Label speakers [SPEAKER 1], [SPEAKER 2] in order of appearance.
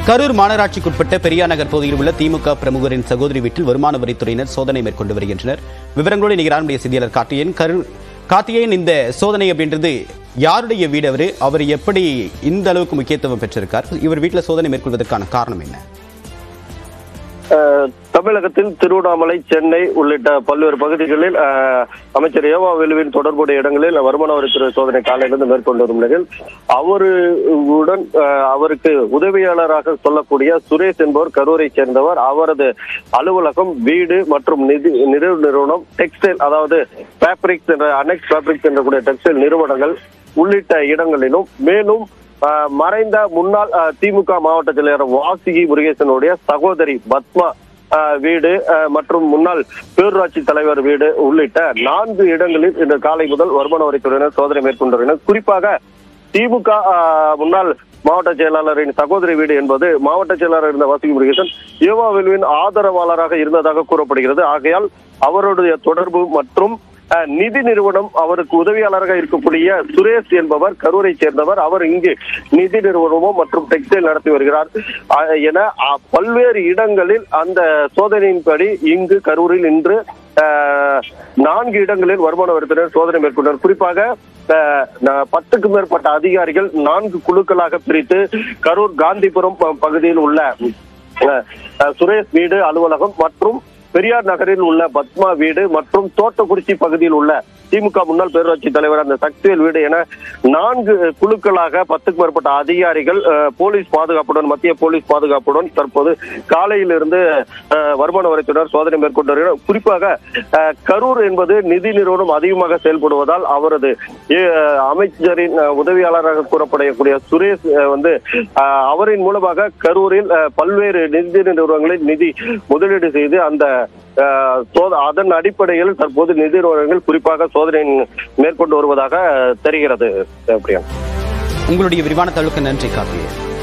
[SPEAKER 1] கரூர் மாநகராட்சிக்குட்பட்ட பெரியார் நகர் பகுதியில் உள்ள திமுக பிரமுகரின் சகோதரி வீட்டில் வருமான வரித்துறையினர் சோதனை மேற்கொண்டு வருகின்றனர் விவரங்களோடு நிகரான நம்முடைய செய்தியாளர் கார்த்தியன் கரூர் கார்த்திகேயன் இந்த சோதனை அப்படின்றது யாருடைய வீடு அவரு அவர் எப்படி இந்த அளவுக்கு முக்கியத்துவம் பெற்றிருக்கார் இவர் வீட்டில் சோதனை மேற்கொள்வதற்கான காரணம் என்ன
[SPEAKER 2] அஹ், தமிழகத்தில் திருவண்ணாமலை சென்னை உள்ளிட்ட பல்வேறு பகுதிகளில் அஹ், அமைச்சர் ஏவா வேலுவின் தொடர்புடைய இடங்களில் வருமான வரித்துறை சோதனை காலையிலிருந்து மேற்கொண்டு வரும் நிலையில் அவருடன் அஹ், அவருக்கு உதவியாளராக சொல்லக்கூடிய சுரேஷ் என்பவர் கரூரை சேர்ந்தவர் அவரது அலுவலகம் வீடு மற்றும் நிதி நிறுவ நிறுவனம் டெக்ஸ்டைல் அதாவது ஃபேப்ரிக்ஸ் என்ற அனெக்ஸ் ஃபேப்ரிக்ஸ் என்ற கூடிய டெக்ஸ்டைல் நிறுவனங்கள் உள்ளிட்ட இடங்களிலும் மேலும் ஆஹ் மறைந்த முன்னாள் ஆஹ் திமுக மாவட்ட செயலர் வாசுகி முருகேசனுடைய சகோதரி பத்மா ஆஹ் வீடு ஆஹ் மற்றும் முன்னாள் பேரூராட்சி தலைவர் வீடு உள்ளிட்ட நான்கு இடங்களில் இன்று காலை முதல் வருமான வரித்துறையினர் சோதனை மேற்கொண்டுள்ளனர் குறிப்பாக திமுக ஆஹ், முன்னாள் மாவட்ட செயலாளரின் சகோதரி வீடு என்பது மாவட்ட செயலாளர் இருந்த வாசுகி முருகேசன் ஏவா வேலுவின் ஆதரவாளராக இருந்ததாக கூறப்படுகிறது ஆகையால் அவருடைய தொடர்பு மற்றும் அஹ், நிதி நிறுவனம் அவருக்கு உதவியாளராக இருக்கக்கூடிய சுரேஷ் என்பவர் கரூரை சேர்ந்தவர் அவர் இங்கு நிதி நிறுவனமும் மற்றும் டெக்ஸ்டைல் நடத்தி வருகிறார் அஹ், என அஹ், பல்வேறு இடங்களில் அந்த சோதனையின்படி இங்கு கரூரில் இன்று அஹ், நான்கு இடங்களில் வருமான வரித்துறையினர் சோதனை மேற்கொண்டனர் குறிப்பாக அஹ், ந- பத்துக்கும் மேற்பட்ட அதிகாரிகள் நான்கு குழுக்களாக பிரித்து கரூர் காந்திபுரம் ப- பகுதியில் உள்ள அஹ், அஹ், சுரேஷ் வீடு அலுவலகம் மற்றும் பெரியார் நகரில் உள்ள பத்மா வீடு மற்றும் தோட்டக்குறிச்சி பகுதியில் உள்ள திமுக முன்னாள் பேரூராட்சி தலைவர் அந்த சக்திவேல் வீடு என நான்கு குழுக்களாக பத்துக்கும் மேற்பட்ட அதிகாரிகள் அஹ், போலீஸ் பாதுகாப்புடன் மத்திய போலீஸ் பாதுகாப்புடன் தற்போது காலையிலிருந்து அஹ், வருமான வரித்துறையினர் சோதனை மேற்கொண்டு வருகிறார் குறிப்பாக அஹ், கரூர் என்பது நிதி நிறுவனம் அதிகமாக செயல்படுவதால் அவரது அஹ், அமைச்சரின் அஹ், உதவியாளராக கூறப்படக்கூடிய சுரேஷ் அஹ், வந்து அஹ், அவரின் மூலமாக கரூரில் அஹ், பல்வேறு நிதி நிறுவனங்களில் நிதி முதலீடு செய்து அந்த அஹ், சோத- அதன் அடிப்படையில் தற்போது நிதி நிறுவனங்கள் குறிப்பாக சோதனை மேற்கொண்டு வருவதாக தெரிகிறது பிரியா
[SPEAKER 1] உங்களுடைய விரிவான தகவலுக்கு நன்றி கார்த்திகேயன்